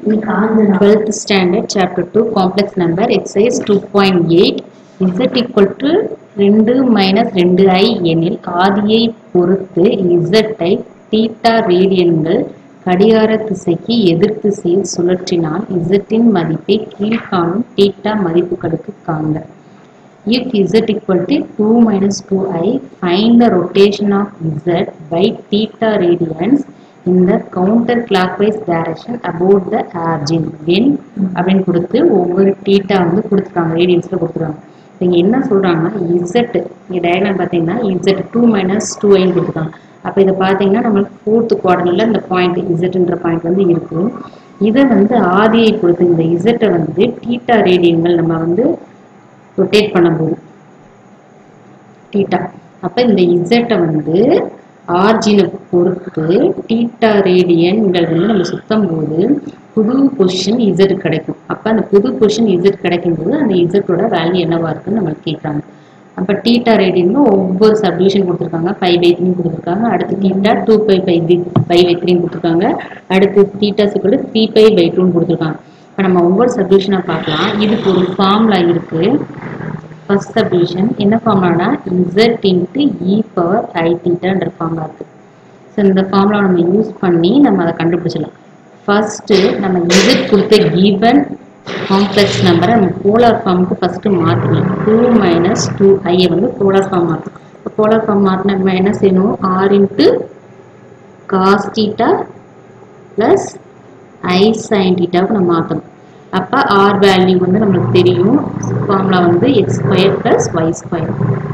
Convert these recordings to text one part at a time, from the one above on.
இன்னைக்கு Anjana 12th standard chapter 2 complex number exercise 2.8 z equal to 2 minus 2i எனில் ஆதியை பொறுத்து z ஐ தீட்டா ரேடியன்கள் கடிகார திசைக்கு எதிர் திசையில் சுழற்றினால் z இன் மதிப்பை கீழ்காணும் தீட்டா மதிப்புகளுக்கு காண்க If z equal to 2 minus 2i, find the rotation of z by theta radians in the counterclockwise direction about the origin. When அப்படின்னு கொடுத்து ஒவ்வொரு தீட்டா வந்து கொடுத்துருக்காங்க ரேடியன்ஸில் கொடுத்துருக்காங்க இங்கே என்ன சொல்கிறாங்கன்னா இசட் இங்கே டயக்ராம் பார்த்தீங்கன்னா இசட் டூ மைனஸ் டூ ஐன்னு கொடுத்துருக்காங்க அப்போ இதை பார்த்தீங்கன்னா நம்மளுக்கு ஃபோர்த்து குவார்டரில் இந்த பாயிண்ட் இசட்ன்ற பாயிண்ட் வந்து இருக்குது இதை வந்து ஆதியை பொறுத்து இந்த இசட்டை வந்து தீட்டா ரேடியன்கள் நம்ம வந்து ரொட்டேட் பண்ணும்போது டீட்டா அப்போ இந்த இசட்டை வந்து ஆர்ஜினை பொறுத்து டீட்டா ரேடியன்கள் வந்து நம்ம சுத்தம் போது புது பொசிஷன் இசட் கிடைக்கும் அப்போ அந்த புது பொசிஷன் இசட் கிடைக்கும்போது அந்த இசட்டோட வேல்யூ என்னவா இருக்குன்னு நம்மளுக்கு கேட்குறாங்க அப்போ டீட்டா ரேடியன்ல ஒவ்வொரு சப்டிவிஷன் கொடுத்துருக்காங்க ஃபைவ் பை த்ரீ கொடுத்துருக்காங்க அடுத்து theta two pi by three pi by three கொடுத்துருக்காங்க அடுத்து டீட்டா சிக்கல் த்ரீ பை பை டூன்னு கொடுத்துருக்காங்க இப்போ நம்ம ஒவ்வொரு சப்டிவிஷனாக பார்க்கலாம் இதுக்கு ஒரு ஃபார்முலா இருக்குது ஃபர்ஸ்ட் சப்டிவிஷன் என்ன ஃபார்முலானா Z into e power i தீட்டான்ற ஃபார்முலா இருக்குது ஸோ இந்த ஃபார்முலா நம்ம யூஸ் பண்ணி நம்ம அதை கண்டுபிடிச்சிடலாம் ஃபர்ஸ்ட்டு நம்ம இசட் கொடுத்த கிவன் காம்ப்ளெக்ஸ் நம்பரை நம்ம போலார் ஃபார்முக்கு ஃபஸ்ட்டு மாற்றிக்கலாம் டூ மைனஸ் டூ ஐயை வந்து போலார் ஃபார்ம் மாற்றணும் இப்போ போலார் ஃபார்ம் மாற்றினா நம்ம என்ன செய்யணும் r into cos theta plus i sin தீட்டாவுக்கு நம்ம மாற்றணும் அப்போ ஆர் வேல்யூ வந்து நம்மளுக்கு தெரியும் ஃபார்முலா வந்து x square plus y square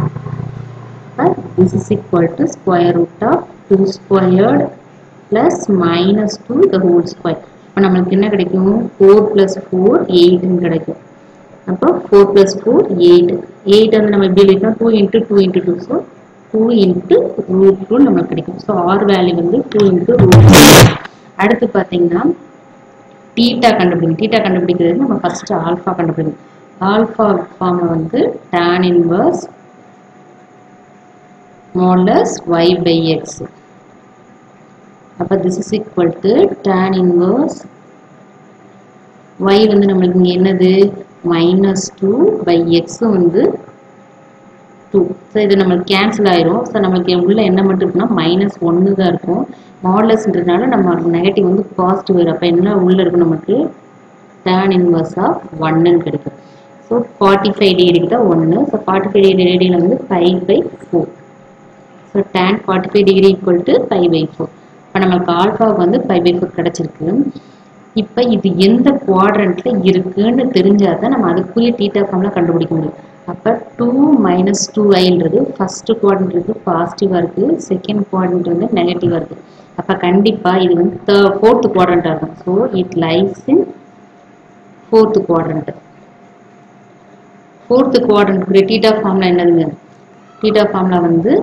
this is equal to square root of two squared plus minus two the whole square இப்போ நம்மளுக்கு என்ன கிடைக்கும் ஃபோர் ப்ளஸ் ஃபோர் எயிட்னு கிடைக்கும் அப்போ four plus four eight eight வந்து நம்ம எப்படி எழுதிட்டோம் two into two into two so two into root two நம்மளுக்கு கிடைக்கும் ஸோ ஆர் வேல்யூ வந்து டூ இன்ட்டு ரூட் அடுத்து பார்த்தீங்கன்னா டீட்டா கண்டுபிடிக்கும் டீட்டா கண்டுபிடிக்கிறது நம்ம ஃபர்ஸ்ட் ஆல்ஃபா கண்டுபிடிக்கணும் ஆல்ஃபா ஃபார்மை வந்து tan inverse modulus y by x அப்போ this is equal to tan inverse y வந்து நம்மளுக்கு இங்கே என்னது மைனஸ் டூ பை எக்ஸ் வந்து டூ ஸோ இது நம்மளுக்கு கேன்சல் ஆயிரும் ஸோ நம்மளுக்கு உள்ள என்ன மட்டும் இருக்குன்னா மைனஸ் ஒன்று தான் இருக்கும் மாடலஸ்ன்றதுனால நம்ம நெகட்டிவ் வந்து பாசிட்டிவ் வரும் அப்போ என்ன உள்ளே இருக்கும் நமக்கு டேன் இன்வர்ஸ் ஆஃப் ஒன்னுன்னு கிடைக்கும் ஸோ ஃபார்ட்டி ஃபைவ் டிகிரிக்கு தான் ஒன்று ஸோ ஃபார்ட்டி ஃபைவ் டிகிரி ரேடியில் வந்து five by four so tan forty five degree equal to five by four இப்போ நமக்கு ஆல்ஃபாவுக்கு வந்து ஃபைவ் பை ஃபோர் கிடச்சிருக்கு இப்போ இது எந்த குவாட்ரண்ட்டில் இருக்குன்னு தெரிஞ்சால் தான் நம்ம அதுக்குரிய டீட்டா ஃபார்ம்லாம் கண்டுபிடிக்க முடியும் அப்போ டூ மைனஸ் டூ ஐன்றது ஃபஸ்ட்டு குவாட்ரண்ட் இருக்குது பாசிட்டிவாக இருக்குது செகண்ட் குவாட்ரண்ட் வந்து நெகட்டிவாக இருக்குது அப்போ கண்டிப்பாக இது வந்து த ஃபோர்த்து குவாட்ரண்ட்டாக இருக்கும் so it lies in fourth quadrant fourth குவாட்ரண்ட்டுக்குரிய டீட்டா ஃபார்ம்ல என்னதுங்க டீட்டா ஃபார்ம்ல வந்து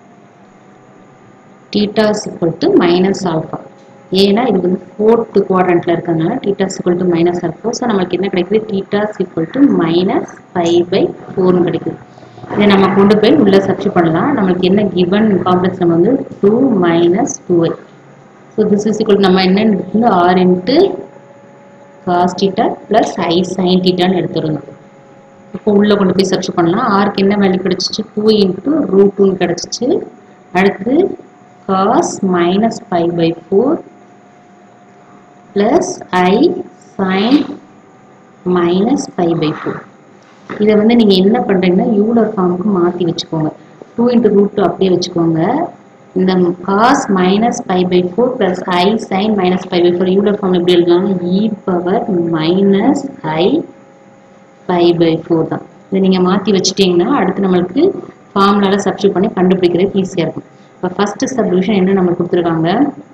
theta equal to minus alpha ஏன்னா இது வந்து ஃபோர்த்து குவாட்ரண்ட்டில் இருக்கிறதுனால theta equal to minus alpha so நமக்கு என்ன கிடைக்குது theta equal to minus five by four கிடைக்குது இதை நம்ம கொண்டு போய் உள்ளே சர்ச் பண்ணலாம் நம்மளுக்கு என்ன கிவன் காம்ப்ளெக்ஸ் நம்ம வந்து two minus two i so this is equal நம்ம என்ன எடுத்துக்கணும் r into cos theta plus i sin டீட்டான்னு எடுத்துருந்தோம் இப்போ உள்ளே கொண்டு போய் சர்ச் பண்ணலாம் ஆருக்கு என்ன வேல்யூ கிடச்சிச்சு டூ இன்ட்டு ரூட் டூன்னு கிடச்சிச்சு அடுத்து cos minus five by four plus i sin minus five by four இதை வந்து நீங்கள் என்ன பண்ணுறீங்கன்னா யூலர் ஃபார்முக்கு மாற்றி வச்சுக்கோங்க டூ இன்ட்டு ரூட் டூ அப்படியே வச்சுக்கோங்க இந்த cos minus five by four plus i sin minus five by four Euler form எப்படி எழுதலாம் e power minus i five by four தான் இதை நீங்கள் மாற்றி வச்சிட்டிங்கன்னா அடுத்து நம்மளுக்கு ஃபார்முலால சப்ஸ்டியூட் பண்ணி கண்டுபிடிக்கிறதுக்கு ஈஸியாக இருக்கும் இப்போ ஃபஸ்ட்டு சப்டிவிஷன் என்ன நம்மளுக்கு கொடுத்துருக்காங்க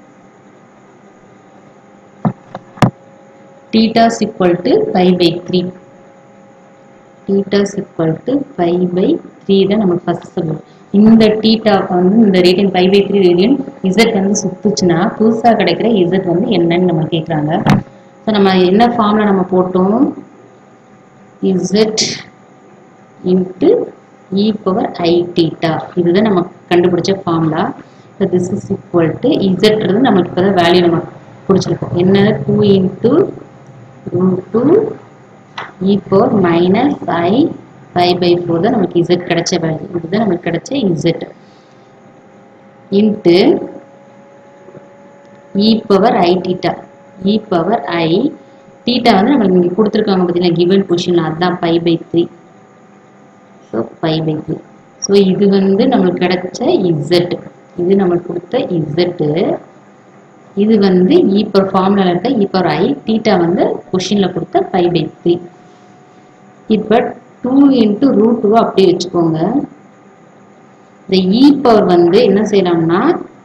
thetas equal to five by three thetas equal to five by three தான் நமக்கு ஃபஸ்ட் சப்டிவிஷன் இந்த டீட்டா வந்து இந்த radian five by three radian Z வந்து சுத்துச்சுன்னா புதுசாக கிடைக்கிற இசட் வந்து என்னன்னு நம்ம கேட்குறாங்க ஸோ நம்ம என்ன ஃபார்மில் நம்ம போட்டோம் Z into e power i theta இதுதான் நம்ம கண்டுபிடிச்ச formula so this is equal to இசட்றது நமக்கு இப்போ தான் வேல்யூ நம்ம பிடிச்சிருக்கோம் என்ன two into root two e power minus i five by four தான் நமக்கு இசட் கிடைச்ச வேல்யூ இதுதான் நமக்கு கிடைச்ச Z into e power i theta e power i theta வந்து நம்மளுக்கு இங்கே கொடுத்துருக்காங்க பார்த்தீங்கன்னா கிவன் பொசிஷன் அதுதான் pi by three so pi by three so இது வந்து நம்மளுக்கு கிடைச்ச இசட் இது நம்மளுக்கு கொடுத்த இசட்டு இது வந்து இ பவர் ஃபார்முலாவில் இருக்க இ பவர் ஐ டீட்டா வந்து கொஷினில் கொடுத்த பை பை த்ரீ இப்போ டூ இன்ட்டு ரூட் டூ அப்படியே வச்சுக்கோங்க இந்த இ பவர் வந்து என்ன செய்யலாம்னா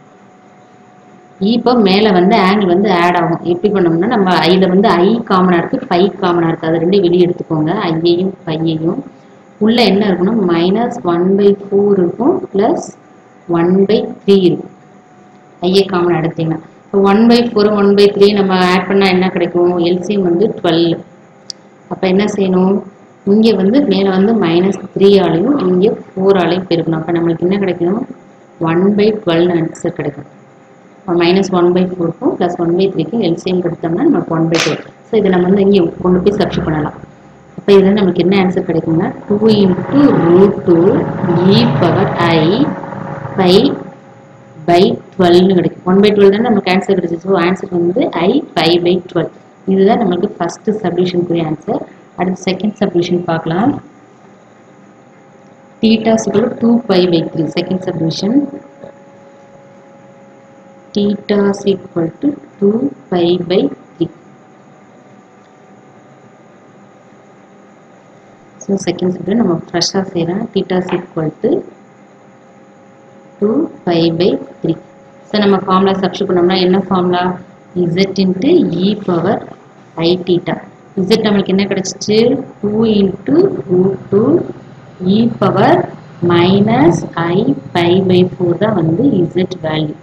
இ பவர் மேலே வந்து ஆங்கிள் வந்து ஆட் ஆகும் எப்படி பண்ணோம்னா நம்ம ஐயில் வந்து ஐ காமனாக இருக்குது பை காமனாக இருக்குது அது ரெண்டையும் வெளியே எடுத்துக்கோங்க ஐயையும் பையையும் உள்ள என்ன இருக்குன்னா மைனஸ் ஒன் பை ஃபோர் இருக்கும் ப்ளஸ் ஒன் பை த்ரீ இருக்கும் ஐஏ காமன் எடுத்தீங்கன்னா இப்போ one by four one by three நம்ம ஆட் பண்ணால் என்ன கிடைக்கும் எல்சிஎம் வந்து டுவெல் அப்போ என்ன செய்யணும் இங்கே வந்து மேலே வந்து மைனஸ் த்ரீ ஆலையும் இங்கே ஃபோர் ஆலையும் பெருக்கணும் அப்போ நம்மளுக்கு என்ன கிடைக்கும் ஒன் பை டுவெல் ஆன்சர் கிடைக்கும் மைனஸ் ஒன் பை ஃபோருக்கும் ப்ளஸ் ஒன் பை த்ரீக்கும் எல்சிஎம் எடுத்தோம்னா நமக்கு ஒன் பை டுவெல் ஸோ இதை நம்ம வந்து இங்கே கொண்டு போய் சப்ஸ்ட் பண்ணலாம் அப்போ இதில் நமக்கு என்ன ஆன்சர் கிடைக்கும்னா two into root two e power i pi by டுவெல்னு கிடைக்கும் ஒன் பை டுவெல் தானே நமக்கு ஆன்சர் கிடைச்சிச்சு ஸோ ஆன்சர் வந்து ஐ ஃபைவ் பை டுவெல் இதுதான் நமக்கு ஃபஸ்ட்டு சப்டியூஷனுக்குரிய ஆன்சர் அடுத்து செகண்ட் சப்டியூஷன் பார்க்கலாம் theta is equal to 2 pi by 3 second subdivision theta is equal to 2 pi by 3 so second subdivision நம்ம ஃப்ரெஷ்ஷாக செய்கிறோம் theta is equal to 2 pi by 3 so நம்ம formula substitute பண்ணோம்னா என்ன formula z into e power i theta z நம்மளுக்கு என்ன கிடைச்சிச்சு two into root two e power minus i pi by four தான் வந்து z value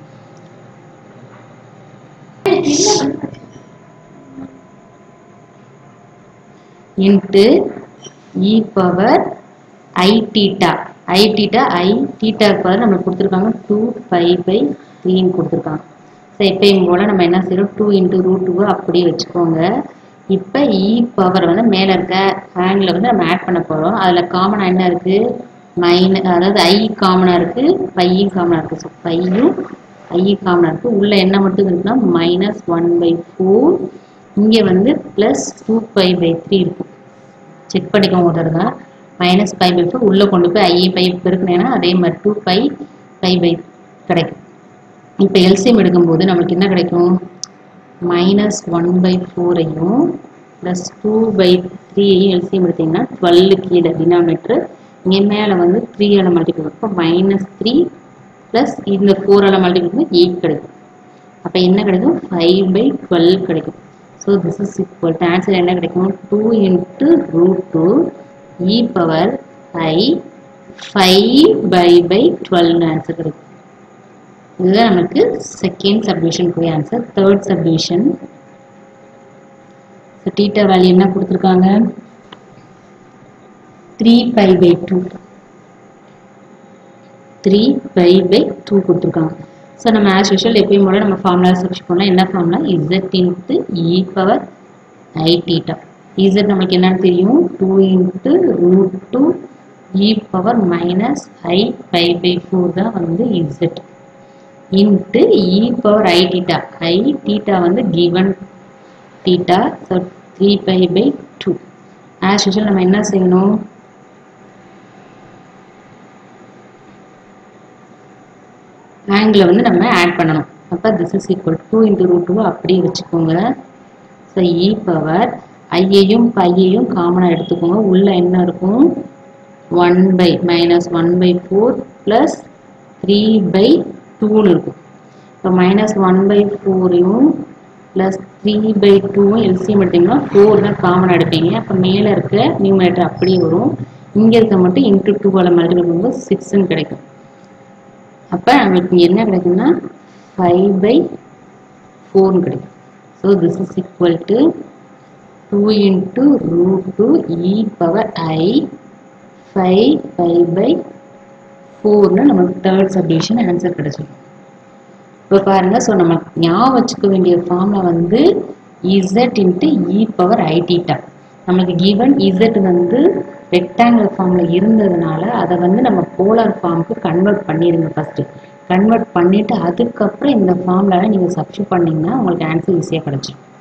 into e power i theta i theta i theta power நம்மளுக்கு கொடுத்துருக்காங்க two pi by த்ரீன்னு கொடுத்துருக்காங்க so எப்பயும் போல் நம்ம என்ன செய்யறோம் டூ இன்ட்டு ரூட் டூவை அப்படியே வச்சுக்கோங்க இப்போ இ பவர் வந்து மேலே இருக்க ஹேண்டில் வந்து நம்ம ஆட் பண்ண போகிறோம் அதில் காமனாக என்ன இருக்குது மைன அதாவது ஐ காமனாக இருக்குது பையும் காமனாக இருக்குது ஸோ பையும் ஐ காமனாக இருக்குது உள்ளே என்ன மட்டும் இருக்குன்னா மைனஸ் ஒன் பை ஃபோர் இங்கே வந்து plus two pi by three இருக்கும் செக் பண்ணிக்கோங்க ஒரு தடவை மைனஸ் பை பை ஃபோர் உள்ளே கொண்டு போய் ஐஏ பை பெருக்கினேன்னா அதே மாதிரி டூ பை பை பை கிடைக்கும் இப்போ எல்சிஎம் எடுக்கும்போது நம்மளுக்கு என்ன கிடைக்கும் மைனஸ் ஒன் பை ஃபோரையும் ப்ளஸ் டூ பை த்ரீயையும் எல்சிஎம் எடுத்தீங்கன்னா டுவெல்லு கீழே டினாமினேட்ரு இங்கே மேலே வந்து த்ரீயால் மல்டிபிள் இப்போ மைனஸ் த்ரீ ப்ளஸ் இந்த ஃபோரால் மல்டிபிள் பண்ணி எயிட் கிடைக்கும் அப்போ என்ன கிடைக்கும் ஃபைவ் பை டுவெல் கிடைக்கும் so this is equal to answer என்ன கிடைக்கும் two into root two e power i five pi by டுவெல்னு ஆன்சர் கிடைக்கும் இதுதான் நமக்கு செகண்ட் சப்டிவிஷனுக்குரிய answer third subdivision so theta value என்ன கொடுத்துருக்காங்க three pi by two three pi by two கொடுத்துருக்காங்க ஸோ நம்ம ஆஸ் யூஷுவல் எப்பயும் போல நம்ம ஃபார்முலா சப்ஸ்ட் பண்ணலாம் என்ன ஃபார்முலா z into e power i theta z நமக்கு என்னன்னு தெரியும் two into root two e power minus i pi by four தான் வந்து z into e power i theta i theta வந்து given theta so three pi by two as usual நம்ம என்ன செய்யணும் ஆங்கிளை வந்து நம்ம ஆட் பண்ணணும் அப்போ this is equal two into root two அப்படியே வச்சுக்கோங்க ஸோ இ பவர் ஐயையும் பையையும் காமனாக எடுத்துக்கோங்க உள்ளே என்ன இருக்கும் one by minus one by four plus three by டூன்னு இருக்கும் இப்போ மைனஸ் ஒன் பை ஃபோரையும் ப்ளஸ் த்ரீ பை டூவும் எல்சிஎம் எடுத்தீங்கன்னா ஃபோர் தான் காமனாக எடுப்பீங்க அப்போ மேலே இருக்க நியூமரேட்டர் அப்படியே வரும் இங்கே இருக்க மட்டும் இன்ட்டு டூவால் மல்டிபிள் பண்ணும்போது சிக்ஸ்ன்னு கிடைக்கும் அப்போ நம்மளுக்கு என்ன கிடைக்கும்னா ஃபைவ் பை ஃபோர்னு கிடைக்கும் so this is equal to two into root two e power i five five by ஃபோர்னு நமக்கு தேர்ட் சப்டிவிஷன் ஆன்சர் கிடைச்சிடும் இப்போ பாருங்க ஸோ நம்ம ஞாபகம் வச்சுக்க வேண்டிய ஃபார்முலா வந்து z into e power i theta நமக்கு கிவன் இசட் வந்து ரெக்டாங்குலர் ஃபார்மில் இருந்ததுனால அதை வந்து நம்ம போலார் ஃபார்முக்கு கன்வெர்ட் பண்ணிடுங்க ஃபஸ்ட்டு கன்வெர்ட் பண்ணிவிட்டு அதுக்கப்புறம் இந்த ஃபார்முலாவில் நீங்கள் சப்ஸ்டியூட் பண்ணிங்கன்னா உங்களுக்கு ஆன்சர் ஈஸியாக கிடச்சிடும்